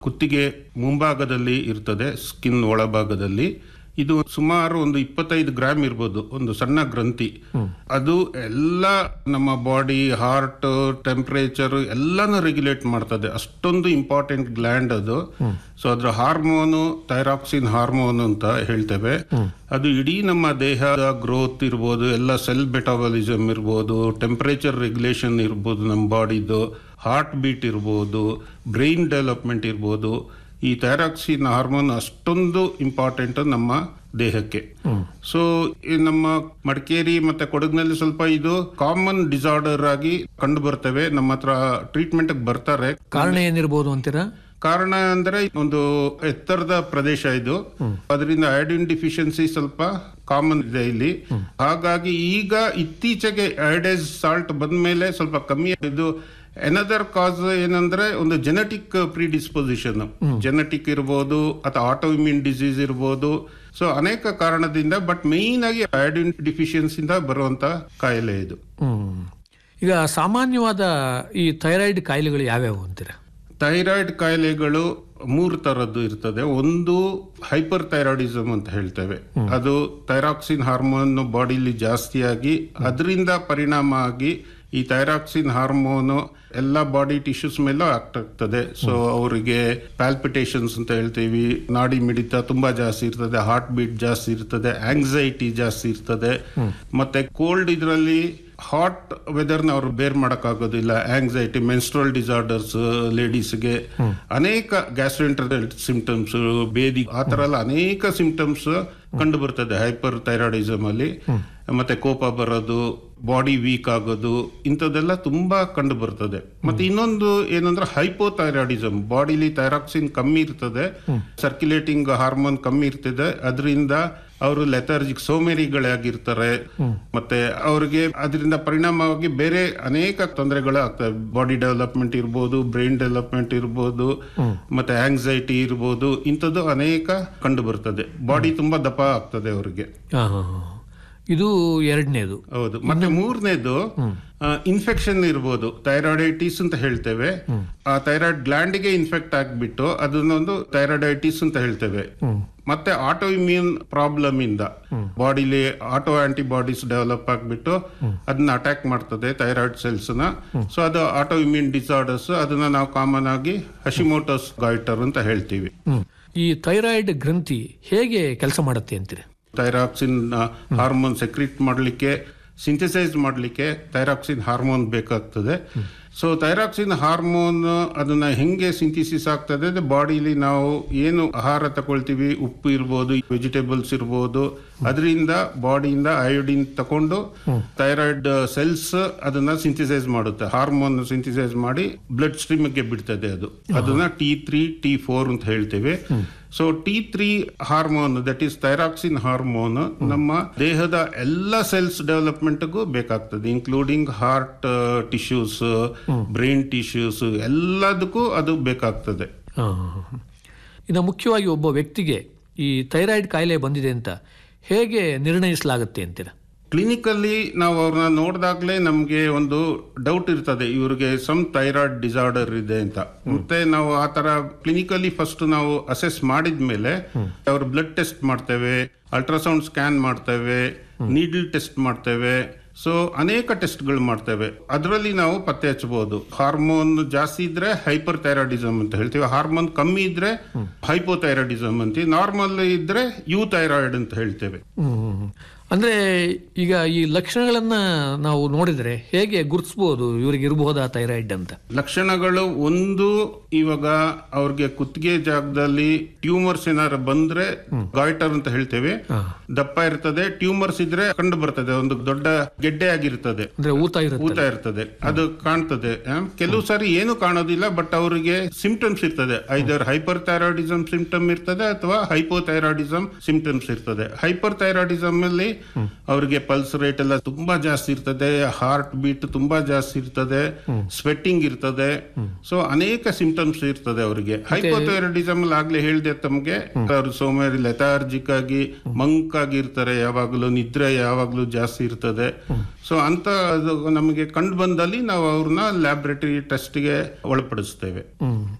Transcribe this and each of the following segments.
ಕುತ್ತಿಗೆ ಮುಂಭಾಗದಲ್ಲಿ ಇರ್ತದೆ ಸ್ಕಿನ್ ಒಳಭಾಗದಲ್ಲಿ ಇದು ಸುಮಾರು ಒಂದು ಇಪ್ಪತ್ತೈದು ಗ್ರಾಮ್ ಇರ್ಬೋದು ಒಂದು ಸಣ್ಣ ಗ್ರಂಥಿ ಅದು ಎಲ್ಲ ನಮ್ಮ ಬಾಡಿ ಹಾರ್ಟ್ ಟೆಂಪರೇಚರ್ ಎಲ್ಲಾನು ರೆಗ್ಯುಲೇಟ್ ಮಾಡ್ತದೆ ಅಷ್ಟೊಂದು ಇಂಪಾರ್ಟೆಂಟ್ ಗ್ಲ್ಯಾಂಡ್ ಅದು ಸೊ ಅದ್ರ ಹಾರ್ಮೋನು ಥೈರಾಕ್ಸಿನ್ ಹಾರ್ಮೋನ್ ಅಂತ ಹೇಳ್ತೇವೆ ಅದು ಇಡೀ ನಮ್ಮ ದೇಹದ ಗ್ರೋತ್ ಇರ್ಬೋದು ಎಲ್ಲ ಸೆಲ್ ಬೆಟಾಬಲಿಸಮ್ ಇರ್ಬೋದು ಟೆಂಪರೇಚರ್ ರೆಗ್ಯುಲೇಷನ್ ಇರ್ಬೋದು ನಮ್ಮ ಬಾಡಿದು ಹಾರ್ಟ್ ಬೀಟ್ ಇರ್ಬೋದು ಬ್ರೈನ್ ಡೆವಲಪ್ಮೆಂಟ್ ಇರ್ಬೋದು ಈ ಥೈರಾಕ್ಸಿನ್ ಹಾರ್ಮೋನ್ ಅಷ್ಟೊಂದು ಇಂಪಾರ್ಟೆಂಟ್ ನಮ್ಮ ದೇಹಕ್ಕೆ ಸೊ ನಮ್ಮ ಮಡಿಕೇರಿ ಮತ್ತೆ ಕೊಡಗಿನಲ್ಲಿ ಸ್ವಲ್ಪ ಇದು ಕಾಮನ್ ಡಿಸಾರ್ಡರ್ ಆಗಿ ಕಂಡು ಬರ್ತವೆ ನಮ್ಮ ಹತ್ರ ಟ್ರೀಟ್ಮೆಂಟ್ ಬರ್ತಾರೆ ಕಾರಣ ಏನಿರ್ಬೋದು ಅಂತೀರಾ ಕಾರಣ ಅಂದ್ರೆ ಒಂದು ಎತ್ತರದ ಪ್ರದೇಶ ಇದು ಅದರಿಂದ ಐಡಿನ್ ಡಿಫಿಷಿಯನ್ಸಿ ಸ್ವಲ್ಪ ಕಾಮನ್ ಇದೆ ಇಲ್ಲಿ ಹಾಗಾಗಿ ಈಗ ಇತ್ತೀಚೆಗೆ ಐಡೈಸ್ ಸಾಲ್ಟ್ ಬಂದ್ಮೇಲೆ ಸ್ವಲ್ಪ ಕಮ್ಮಿ ಇದು ಎನದರ್ ಕಾಸ್ ಏನಂದ್ರೆ ಒಂದು ಜೆನೆಟಿಕ್ ಪ್ರಿಡಿಸ್ಪೊಸಿಷನ್ ಜೆನೆಟಿಕ್ ಇರ್ಬೋದು ಅಥವಾ ಆಟೋ ಇಮ್ಯೂನ್ ಡಿಸೀಸ್ ಇರ್ಬೋದು ಸೊ ಅನೇಕ ಕಾರಣದಿಂದ ಬಟ್ ಮೇಯ್ನ್ ಆಗಿ ಐಡಿನ್ ಡಿಫಿಷಿಯನ್ಸಿಂದ ಬರುವಂತ ಕಾಯಿಲೆ ಇದು ಹ್ಮ್ ಈಗ ಸಾಮಾನ್ಯವಾದ ಈ ಥೈರಾಯ್ಡ್ ಕಾಯಿಲೆಗಳು ಯಾವ್ಯಾವು ಅಂತೀರಾ ಥೈರಾಯ್ಡ್ ಕಾಯಿಲೆಗಳು ಮೂರು ತರದ್ದು ಇರ್ತದೆ ಒಂದು ಹೈಪರ್ ಥೈರಾಯ್ಡಿಸಮ್ ಅಂತ ಹೇಳ್ತೇವೆ ಅದು ಥೈರಾಕ್ಸಿನ್ ಹಾರ್ಮೋನ್ ಬಾಡಿಲಿ ಜಾಸ್ತಿಯಾಗಿ ಅದರಿಂದ ಪರಿಣಾಮ ಆಗಿ ಈ ಥೈರಾಕ್ಸಿನ್ ಹಾರ್ಮೋನು ಎಲ್ಲ ಬಾಡಿ ಟಿಶ್ಯೂಸ್ ಮೇಲೂ ಆಕ್ಟ್ ಆಗ್ತದೆ ಸೊ ಅವರಿಗೆ ಪ್ಯಾಲ್ಪಿಟೇಷನ್ಸ್ ಅಂತ ಹೇಳ್ತೀವಿ ನಾಡಿ ಮಿಡಿತ ತುಂಬಾ ಜಾಸ್ತಿ ಇರ್ತದೆ ಹಾರ್ಟ್ ಬೀಟ್ ಜಾಸ್ತಿ ಇರ್ತದೆ ಆಂಗ್ಸೈಟಿ ಜಾಸ್ತಿ ಇರ್ತದೆ ಮತ್ತೆ ಕೋಲ್ಡ್ ಇದರಲ್ಲಿ ಹಾಟ್ ವೆದರ್ನ ಅವರು ಬೇರ್ ಮಾಡೋಕ್ಕಾಗೋದಿಲ್ಲ ಆಂಗ್ಸೈಟಿ ಮೆನ್ಸ್ಟ್ರಲ್ ಡಿಸಾರ್ಡರ್ಸ್ ಲೇಡೀಸ್ಗೆ ಅನೇಕ ಗ್ಯಾಸ್ಟ್ರೆಂಟರಲ್ ಸಿಂಪ್ಟಮ್ಸ್ ಬೇದಿ ಆ ಥರ ಎಲ್ಲ ಅನೇಕ ಸಿಂಪ್ಟಮ್ಸ್ ಕಂಡು ಬರ್ತದೆ ಹೈಪರ್ ಥೈರಾಯ್ಡಿಸಮ್ ಅಲ್ಲಿ ಮತ್ತೆ ಕೋಪ ಬರೋದು ಬಾಡಿ ವೀಕ್ ಆಗೋದು ಇಂಥದ್ದೆಲ್ಲ ತುಂಬಾ ಕಂಡು ಬರ್ತದೆ ಮತ್ತೆ ಇನ್ನೊಂದು ಏನಂದ್ರೆ ಹೈಪೋಥೈರಾಯ್ಡಿಸಮ್ ಬಾಡಿಲಿ ಥೈರಾಕ್ಸಿನ್ ಕಮ್ಮಿ ಇರ್ತದೆ ಸರ್ಕ್ಯುಲೇಟಿಂಗ್ ಹಾರ್ಮೋನ್ ಕಮ್ಮಿ ಇರ್ತದೆ ಅದರಿಂದ ಅವರು ಲೆಥರ್ಜಿಕ್ ಸೋಮೇರಿಗಳಾಗಿರ್ತಾರೆ ಮತ್ತೆ ಅವರಿಗೆ ಅದರಿಂದ ಪರಿಣಾಮವಾಗಿ ಬೇರೆ ಅನೇಕ ತೊಂದರೆಗಳು ಆಗ್ತವೆ ಬಾಡಿ ಡೆವಲಪ್ಮೆಂಟ್ ಇರ್ಬೋದು ಬ್ರೈನ್ ಡೆವಲಪ್ಮೆಂಟ್ ಇರ್ಬೋದು ಮತ್ತೆ ಆಂಗ್ಸೈಟಿ ಇರ್ಬೋದು ಇಂಥದ್ದು ಅನೇಕ ಕಂಡು ಬರ್ತದೆ ಬಾಡಿ ತುಂಬಾ ದಪ್ಪ ಆಗ್ತದೆ ಅವರಿಗೆ ಹಾ, ಹಾ, ಹಾ. ಇದು ಎರಡನೇದು ಹೌದು ಮತ್ತೆ ಮೂರನೇದು ಇನ್ಫೆಕ್ಷನ್ ಇರ್ಬೋದು ಥೈರಾಯ್ಡೈಟಿಸ್ ಅಂತ ಹೇಳ್ತೇವೆ ಆ ಥೈರಾಯ್ಡ್ ಗ್ಲ್ಯಾಂಡ್ಗೆ ಇನ್ಫೆಕ್ಟ್ ಆಗ್ಬಿಟ್ಟು ಅದನ್ನೊಂದು ಥೈರಾಯ್ಡೈಟಿಸ್ ಅಂತ ಹೇಳ್ತೇವೆ ಮತ್ತೆ ಆಟೋ ಇಮ್ಯೂನ್ ಪ್ರಾಬ್ಲಮ್ ಇಂದ ಬಾಡಿಲಿ ಆಟೋ ಆಂಟಿಬಾಡೀಸ್ ಡೆವಲಪ್ ಆಗ್ಬಿಟ್ಟು ಅದನ್ನ ಅಟ್ಯಾಕ್ ಮಾಡ್ತದೆ ಥೈರಾಯ್ಡ್ ಸೆಲ್ಸ್ ನ ಸೊ ಅದು ಆಟೋ ಇಮ್ಯೂನ್ ಡಿಸಾರ್ಡರ್ಸ್ ಅದನ್ನ ನಾವು ಕಾಮನ್ ಆಗಿ ಹಶಿಮೋಟೋಸ್ ಗಾಯ್ಟರ್ ಅಂತ ಹೇಳ್ತೀವಿ ಹ್ಮ್. ಈ ಥೈರಾಯ್ಡ್ ಗ್ರಂಥಿ ಹೇಗೆ ಕೆಲಸ ಮಾಡುತ್ತೆ ಅಂತೀರಿ ಥೈರಾಕ್ಸಿನ್ ಹಾರ್ಮೋನ್ ಸೆಕ್ರಿಟ್ ಮಾಡಲಿಕ್ಕೆ ಸಿಂಥಸೈಸ್ ಮಾಡಲಿಕ್ಕೆ ಥೈರಾಕ್ಸಿನ್ ಹಾರ್ಮೋನ್ ಬೇಕಾಗ್ತದೆ ಸೊ ಥೈರಾಕ್ಸಿನ್ ಹಾರ್ಮೋನ್ ಅದನ್ನ ಹೆಂಗೆ ಸಿಂಥಿಸಿಸ್ ಆಗ್ತದೆ ಅಂದ್ರೆ ಬಾಡಿಲಿ ನಾವು ಏನು ಆಹಾರ ತಗೊಳ್ತೀವಿ ಉಪ್ಪು ಇರ್ಬೋದು ವೆಜಿಟೇಬಲ್ಸ್ ಇರ್ಬೋದು ಅದರಿಂದ ಬಾಡಿಯಿಂದ ಅಯೋಡಿನ್ ತಕೊಂಡು ಥೈರಾಯ್ಡ್ ಸೆಲ್ಸ್ ಅದನ್ನ ಸಿಂಥಿಸೈಸ್ ಮಾಡುತ್ತೆ ಹಾರ್ಮೋನ್ ಸಿಂಥಿಸೈಸ್ ಮಾಡಿ ಬ್ಲಡ್ ಸ್ಟ್ರೀಮ್ಗೆ ಬಿಡ್ತದೆ ಅದು ಅದನ್ನ ಟಿ ತ್ರೀ ಟಿ ಫೋರ್ ಅಂತ ಹೇಳ್ತೇವೆ so T three hormone that is thyroxine hormone ನಮ್ಮ ದೇಹದ ಎಲ್ಲ ಸೆಲ್ಸ್ ಡೆವಲಪ್ಮೆಂಟ್ಗೂ ಬೇಕಾಗ್ತದೆ including heart tissues brain tissues ಎಲ್ಲದಕ್ಕೂ ಅದು ಬೇಕಾಗ್ತದೆ ಹಾ, ಹಾ, ಹಾ. ಇನ್ನು ಮುಖ್ಯವಾಗಿ ಒಬ್ಬ ವ್ಯಕ್ತಿಗೆ ಈ ಥೈರಾಯ್ಡ್ ಕಾಯಿಲೆ ಬಂದಿದೆ ಅಂತ ಹೇಗೆ ನಿರ್ಣಯಿಸಲಾಗುತ್ತೆ ಅಂತೀರಾ ಕ್ಲಿನಿಕಲ್ಲಿ ನಾವು ಅವ್ರನ್ನ ನೋಡಿದಾಗಲೇ ನಮಗೆ ಒಂದು ಡೌಟ್ ಇರ್ತದೆ ಇವ್ರಿಗೆ ಸಮ್ ಥೈರಾಯ್ಡ್ ಡಿಸಾರ್ಡರ್ ಇದೆ ಅಂತ ಮತ್ತೆ ನಾವು ಆ ತರ ಕ್ಲಿನಿಕಲ್ಲಿ ಫಸ್ಟ್ ನಾವು ಅಸೆಸ್ ಮಾಡಿದ್ಮೇಲೆ ಅವ್ರ ಬ್ಲಡ್ ಟೆಸ್ಟ್ ಮಾಡ್ತೇವೆ ಅಲ್ಟ್ರಾಸೌಂಡ್ ಸ್ಕ್ಯಾನ್ ಮಾಡ್ತೇವೆ ನೀಡಲ್ ಟೆಸ್ಟ್ ಮಾಡ್ತೇವೆ ಸೊ ಅನೇಕ ಟೆಸ್ಟ್ಗಳು ಮಾಡ್ತೇವೆ ಅದರಲ್ಲಿ ನಾವು ಪತ್ತೆ ಹಚ್ಚಬಹುದು ಹಾರ್ಮೋನ್ ಜಾಸ್ತಿ ಇದ್ರೆ ಹೈಪರ್ ಥೈರಾಯ್ಡಿಸಮ್ ಅಂತ ಹೇಳ್ತೀವಿ ಹಾರ್ಮೋನ್ ಕಮ್ಮಿ ಇದ್ರೆ ಹೈಪೋಥೈರಾಯ್ಡಿಸಮ್ ಅಂತೀವಿ ನಾರ್ಮಲ್ ಇದ್ರೆ ಯು ಥೈರಾಯ್ಡ್ ಅಂತ ಹೇಳ್ತೇವೆ ಹ್ಮ್. ಅಂದ್ರೆ ಈಗ ಈ ಲಕ್ಷಣಗಳನ್ನ ನಾವು ನೋಡಿದ್ರೆ ಹೇಗೆ ಗುರುತಿಸಬಹುದು ಇವರಿಗೆ ಇರಬಹುದಾ ಥೈರಾಯ್ಡ್ ಅಂತ ಲಕ್ಷಣಗಳು ಒಂದು ಇವಾಗ ಅವ್ರಿಗೆ ಕುತ್ತಿಗೆ ಜಾಗದಲ್ಲಿ ಟ್ಯೂಮರ್ಸ್ ಏನಾರು ಬಂದ್ರೆ ಗಾಯ್ಟರ್ ಅಂತ ಹೇಳ್ತೇವೆ ದಪ್ಪ ಇರ್ತದೆ ಟ್ಯೂಮರ್ಸ್ ಇದ್ರೆ ಕಂಡು ಬರ್ತದೆ ಒಂದು ದೊಡ್ಡ ಗೆಡ್ಡೆ ಆಗಿರ್ತದೆ ಅಂದ್ರೆ ಊತ ಇರುತ್ತೆ ಊತ ಇರ್ತದೆ ಅದು ಕಾಣ್ತದೆ ಆ, ಕೆಲವು ಸಾರಿ ಏನು ಕಾಣೋದಿಲ್ಲ ಬಟ್ ಅವರಿಗೆ ಸಿಂಪ್ಟಮ್ಸ್ ಇರ್ತದೆ ಐದರ್ ಹೈಪರ್ ಥೈರಾಯ್ಡಿಸಮ್ ಸಿಂಪ್ಟಮ್ ಇರ್ತದೆ ಅಥವಾ ಹೈಪೋಥೈರಾಯ್ಡಿಸಮ್ ಸಿಂಪ್ಟಮ್ಸ್ ಇರ್ತದೆ ಹೈಪರ್ ಥೈರಾಯ್ಡಿಸಮ್ ಅಲ್ಲಿ ಅವರಿಗೆ ಪಲ್ಸ್ ರೇಟ್ ಎಲ್ಲ ತುಂಬಾ ಜಾಸ್ತಿ ಇರ್ತದೆ ಹಾರ್ಟ್ ಬೀಟ್ ತುಂಬಾ ಜಾಸ್ತಿ ಇರ್ತದೆ ಸ್ವೆಟ್ಟಿಂಗ್ ಇರ್ತದೆ ಸೊ ಅನೇಕ ಸಿಂಪ್ಟಮ್ಸ್ ಇರ್ತದೆ ಅವರಿಗೆ ಹೈಪೋಥೈರಾಯ್ಡಿಸಮ್ ಅಲ್ಲಿ ಆಗ್ಲೇ ಹೇಳಿದೆ ತಮಗೆ ಅವರು ಸೋಮೇರಿ ಲೆಥಾರ್ಜಿಕ್ ಆಗಿ ಮಂಕ್ ಆಗಿರ್ತಾರೆ ಯಾವಾಗಲೂ ನಿದ್ರೆ ಯಾವಾಗಲೂ ಜಾಸ್ತಿ ಇರ್ತದೆ ಸೊ ಅಂತ ಅದು ನಮಗೆ ಕಂಡು ಬಂದಲ್ಲಿ ನಾವು ಅವ್ರನ್ನ ಲ್ಯಾಬ್ರೇಟರಿ ಟೆಸ್ಟ್ಗೆ ಒಳಪಡಿಸ್ತೇವೆ ಹ್ಮ್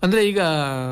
ಅಂದರೆ ಈಗ